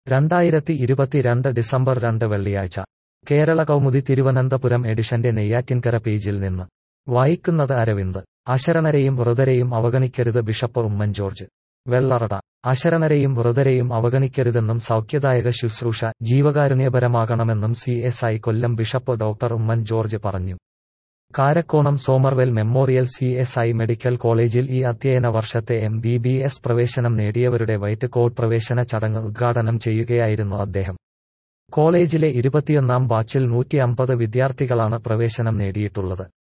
രണ്ടായിരത്തി ഇരുപത്തിരണ്ട് ഡിസംബർ രണ്ട് വെള്ളിയാഴ്ച കേരള കൗമുദി തിരുവനന്തപുരം എഡിഷന്റെ നെയ്യാറ്റിൻകര പേജിൽ നിന്ന് വായിക്കുന്നത് അരവിന്ദ് അശരണരെയും വൃതരെയും അവഗണിക്കരുത് ബിഷപ്പ് ഉമ്മൻ ജോർജ് വെള്ളറട അശരണരെയും വൃതരെയും അവഗണിക്കരുതെന്നും സൗഖ്യദായക ശുശ്രൂഷ ജീവകാരുണ്യപരമാകണമെന്നും C S I Kollam bishop doctor Oommen George പറഞ്ഞു Karakonam Somervell memorial C S I medical കോളേജിൽ ഈ അധ്യയന വർഷത്തെ എം ബി ബി എസ് പ്രവേശനം നേടിയവരുടെ വൈറ്റ് കോട്ട് പ്രവേശന ചടങ്ങ് ഉദ്ഘാടനം ചെയ്യുകയായിരുന്നു അദ്ദേഹം കോളേജിലെ ഇരുപത്തിയൊന്നാം ബാച്ചിൽ നൂറ്റി അമ്പത് വിദ്യാർത്ഥികളാണ് പ്രവേശനം നേടിയിട്ടുള്ളത്